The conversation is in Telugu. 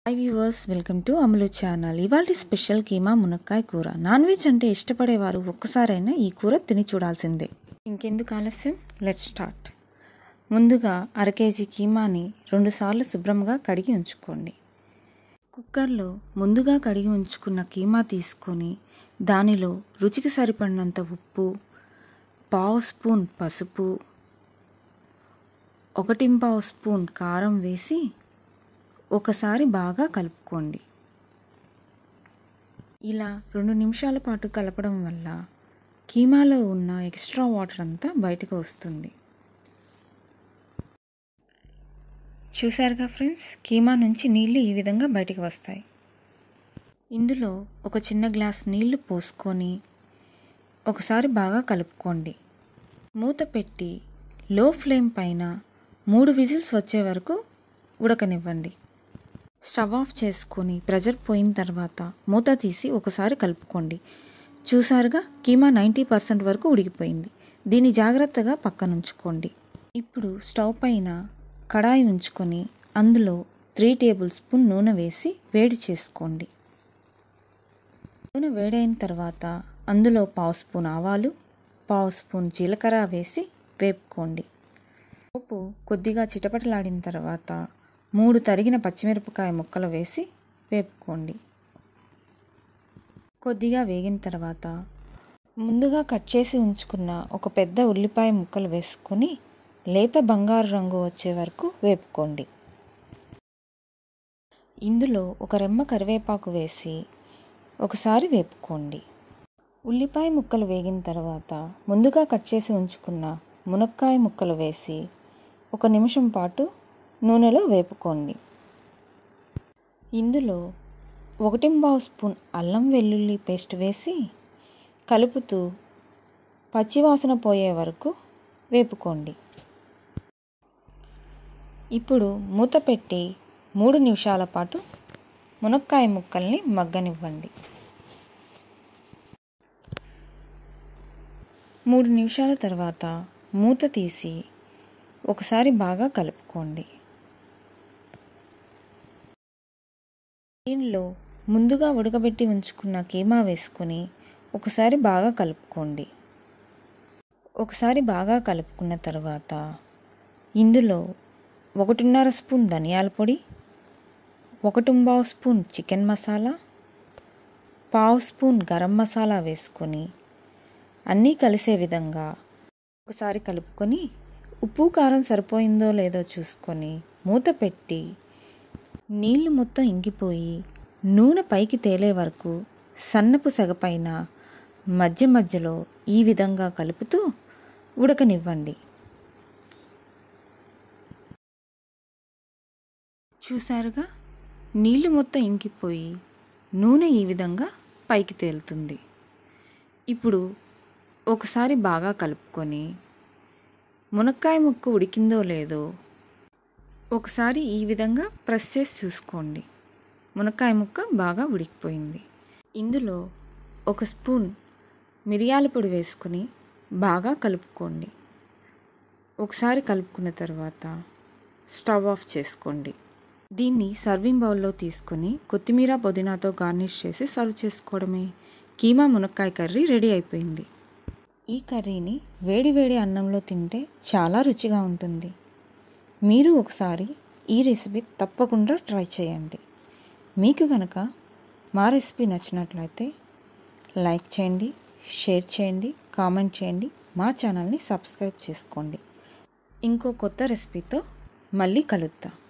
hi viewers welcome to Amalu channel ఇవాళ స్పెషల్ కీమా మునక్కాయ కూర నాన్ వెజ్ అంటే ఇష్టపడేవారు ఒక్కసారైనా ఈ కూర తిని చూడాల్సిందే ఇంకెందుకు ఆలస్యం లెట్ స్టార్ట్ ముందుగా అర కేజీ కీమాని రెండుసార్లు శుభ్రంగా కడిగి ఉంచుకోండి కుక్కర్లో ముందుగా కడిగి ఉంచుకున్న కీమా తీసుకొని దానిలో రుచికి సరిపడినంత ఉప్పు పావు స్పూన్ పసుపు ఒకటింపావు స్పూన్ కారం వేసి ఒకసారి బాగా కలుపుకోండి ఇలా రెండు నిమిషాల పాటు కలపడం వల్ల కీమాలో ఉన్న ఎక్స్ట్రా వాటర్ అంతా బయటకు వస్తుంది చూసారుగా ఫ్రెండ్స్ కీమా నుంచి నీళ్లు ఈ విధంగా బయటకు వస్తాయి ఇందులో ఒక చిన్న గ్లాస్ నీళ్లు పోసుకొని ఒకసారి బాగా కలుపుకోండి మూత పెట్టి లో ఫ్లేమ్ పైన మూడు విజిల్స్ వచ్చే వరకు ఉడకనివ్వండి స్టవ్ ఆఫ్ చేసుకొని ప్రెజర్ పోయిన తర్వాత మూత తీసి ఒకసారి కలుపుకోండి చూసారుగా కీమా నైంటీ పర్సెంట్ వరకు ఉడికిపోయింది దీన్ని జాగ్రత్తగా పక్కన ఉంచుకోండి ఇప్పుడు స్టవ్ పైన కడాయి ఉంచుకొని అందులో త్రీ టేబుల్ స్పూన్ నూనె వేసి వేడి చేసుకోండి నూనె వేడైన తర్వాత అందులో పావు స్పూన్ ఆవాలు పావు స్పూన్ జీలకర్ర వేసి వేపుకోండి పోపు కొద్దిగా చిటపటలాడిన తర్వాత మూడు తరిగిన పచ్చిమిరపకాయ ముక్కలు వేసి వేపుకోండి కొద్దిగా వేగిన తర్వాత ముందుగా కట్ చేసి ఉంచుకున్న ఒక పెద్ద ఉల్లిపాయ ముక్కలు వేసుకొని లేత బంగారు రంగు వచ్చే వరకు వేపుకోండి ఇందులో ఒక రెమ్మ కరివేపాకు వేసి ఒకసారి వేపుకోండి ఉల్లిపాయ ముక్కలు వేగిన తర్వాత ముందుగా కట్ చేసి ఉంచుకున్న మునక్కాయ ముక్కలు వేసి ఒక నిమిషం పాటు నూనెలో వేపుకోండి ఇందులో ఒకటింబావు స్పూన్ అల్లం వెల్లుల్లి పేస్ట్ వేసి కలుపుతూ పచ్చివాసన పోయే వరకు వేపుకోండి ఇప్పుడు మూత పెట్టి మూడు నిమిషాల పాటు మునక్కాయ ముక్కల్ని మగ్గనివ్వండి మూడు నిమిషాల తర్వాత మూత తీసి ఒకసారి బాగా కలుపుకోండి దీనిలో ముందుగా ఉడకబెట్టి ఉంచుకున్న కీమా వేసుకొని ఒకసారి బాగా కలుపుకోండి ఒకసారి బాగా కలుపుకున్న తర్వాత ఇందులో ఒకటిన్నర స్పూన్ ధనియాల పొడి ఒకటింబావు స్పూన్ చికెన్ మసాలా పావు స్పూన్ గరం మసాలా వేసుకొని అన్నీ కలిసే విధంగా ఒకసారి కలుపుకొని ఉప్పు కారం సరిపోయిందో లేదో చూసుకొని మూత పెట్టి నీళ్లు మొత్తం ఇంకిపోయి నూనె పైకి తేలే వరకు సన్నపు సెగపైన మధ్య మధ్యలో ఈ విధంగా కలుపుతూ ఉడకనివ్వండి చూసారుగా నీళ్లు మొత్తం ఇంకిపోయి నూనె ఈ విధంగా పైకి తేలుతుంది ఇప్పుడు ఒకసారి బాగా కలుపుకొని మునక్కాయ ముక్క ఉడికిందో లేదో ఒకసారి ఈ విధంగా ప్రెస్ చేసి చూసుకోండి మునక్కాయ ముక్క బాగా ఉడికిపోయింది ఇందులో ఒక స్పూన్ మిరియాల పొడి వేసుకుని బాగా కలుపుకోండి ఒకసారి కలుపుకున్న తర్వాత స్టవ్ ఆఫ్ చేసుకోండి దీన్ని సర్వింగ్ బౌల్లో తీసుకొని కొత్తిమీర పుదీనాతో గార్నిష్ చేసి సర్వ్ చేసుకోవడమే కీమా మునక్కాయ కర్రీ రెడీ అయిపోయింది ఈ కర్రీని వేడి వేడి అన్నంలో తింటే చాలా రుచిగా ఉంటుంది మీరు ఒకసారి ఈ రెసిపీ తప్పకుండా ట్రై చేయండి మీకు కనుక మా రెసిపీ నచ్చినట్లయితే లైక్ చేయండి షేర్ చేయండి కామెంట్ చేయండి మా ఛానల్ని సబ్స్క్రైబ్ చేసుకోండి ఇంకో కొత్త రెసిపీతో మళ్ళీ కలుద్దాం